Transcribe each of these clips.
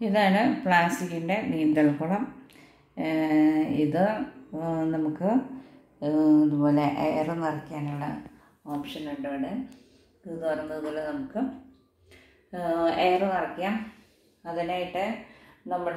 ഇതാണ് പ്ലാസ്റ്റിക്കിൻ്റെ നീന്തൽക്കുളം ഏഹ് ഇത് ഏഹ് നമുക്ക് ഏഹ് ഇതുപോലെ എയർ നിറയ്ക്കാനുള്ള ഓപ്ഷൻ ഉണ്ട് ഇവിടെ ഇത് തുറന്നതിൽ നമുക്ക് എയർ നിറയ്ക്കാം അതിനായിട്ട് നമ്മൾ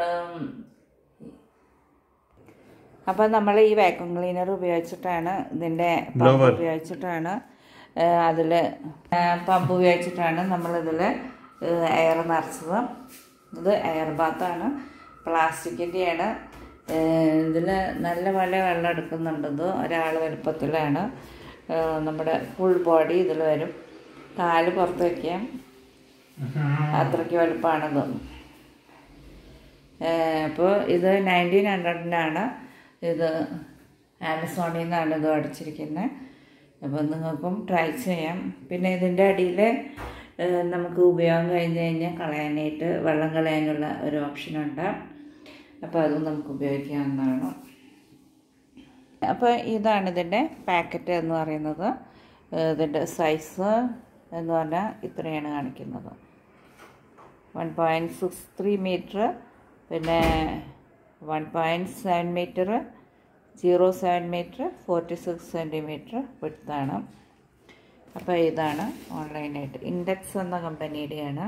അപ്പോൾ നമ്മൾ ഈ വാക്യൂം ക്ലീനർ ഉപയോഗിച്ചിട്ടാണ് ഇതിൻ്റെ പമ്പ് ഉപയോഗിച്ചിട്ടാണ് അതിൽ പമ്പ് ഉപയോഗിച്ചിട്ടാണ് നമ്മളിതിൽ എയർ നിറച്ചത് ഇത് എയർ ബാത്താണ് പ്ലാസ്റ്റിക്കിൻ്റെയാണ് ഇതിൽ നല്ല പോലെ വെള്ളം എടുക്കുന്നുണ്ട് ഇത് ഒരാൾ വലുപ്പത്തിലാണ് ഏഹ് നമ്മുടെ ഫുൾ ബോഡി ഇതിൽ വരും കാല് പുറത്ത് വയ്ക്കാം അത്രയ്ക്ക് വലുപ്പമാണിത് അപ്പോൾ ഇത് നയൻറ്റീൻ ഹൺഡ്രഡിനാണ് ഇത് ആമസോണിൽ നിന്നാണ് ഇത് അടിച്ചിരിക്കുന്നത് അപ്പോൾ നിങ്ങൾക്കും ട്രൈ ചെയ്യാം പിന്നെ ഇതിൻ്റെ അടിയിൽ നമുക്ക് ഉപയോഗം കഴിഞ്ഞ് കഴിഞ്ഞാൽ കളയാനായിട്ട് വെള്ളം കളയാനുള്ള ഒരു ഓപ്ഷനുണ്ട് അപ്പോൾ അതും നമുക്ക് ഉപയോഗിക്കാവുന്നതാണ് അപ്പോൾ ഇതാണ് ഇതിൻ്റെ പാക്കറ്റ് എന്ന് പറയുന്നത് ഇതിൻ്റെ സൈസ് എന്ന് പറഞ്ഞാൽ ഇത്രയാണ് കാണിക്കുന്നത് one point six three meter പിന്നെ one point seven meter zero seven meter forty six centimeter വിടുത്താണ് അപ്പോൾ ഇതാണ് ഓൺലൈനായിട്ട് ഇൻഡെക്സ് എന്ന കമ്പനിയുടെയാണ്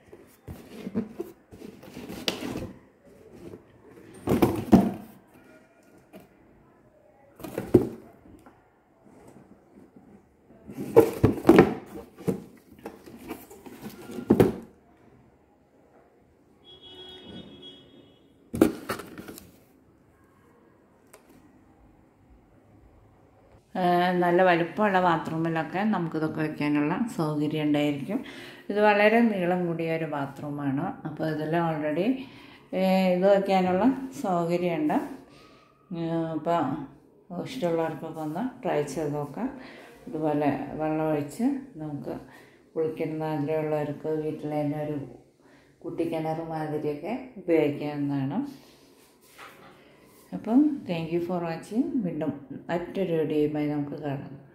നല്ല വലുപ്പമുള്ള ബാത്റൂമിലൊക്കെ നമുക്കിതൊക്കെ വയ്ക്കാനുള്ള സൗകര്യം ഉണ്ടായിരിക്കും ഇത് വളരെ നീളം കൂടിയ ഒരു ബാത്റൂമാണ് അപ്പോൾ ഇതിൽ ഓൾറെഡി ഇത് വയ്ക്കാനുള്ള സൗകര്യമുണ്ട് അപ്പോൾ ഇഷ്ടമുള്ളവർക്കൊക്കെ ഒന്ന് ട്രൈ ചെയ്ത് നോക്കാം ഇതുപോലെ വെള്ളം ഒഴിച്ച് നമുക്ക് കുളിക്കുന്ന ആഗ്രഹമുള്ളവർക്ക് വീട്ടിൽ തന്നെ ഒരു കുട്ടിക്കിണർ മാതിരിയൊക്കെ ഉപയോഗിക്കാവുന്നതാണ് അപ്പം താങ്ക് യു ഫോർ വാച്ചിങ് വീണ്ടും മറ്റൊരു വീഡിയോയുമായി നമുക്ക് കാണാം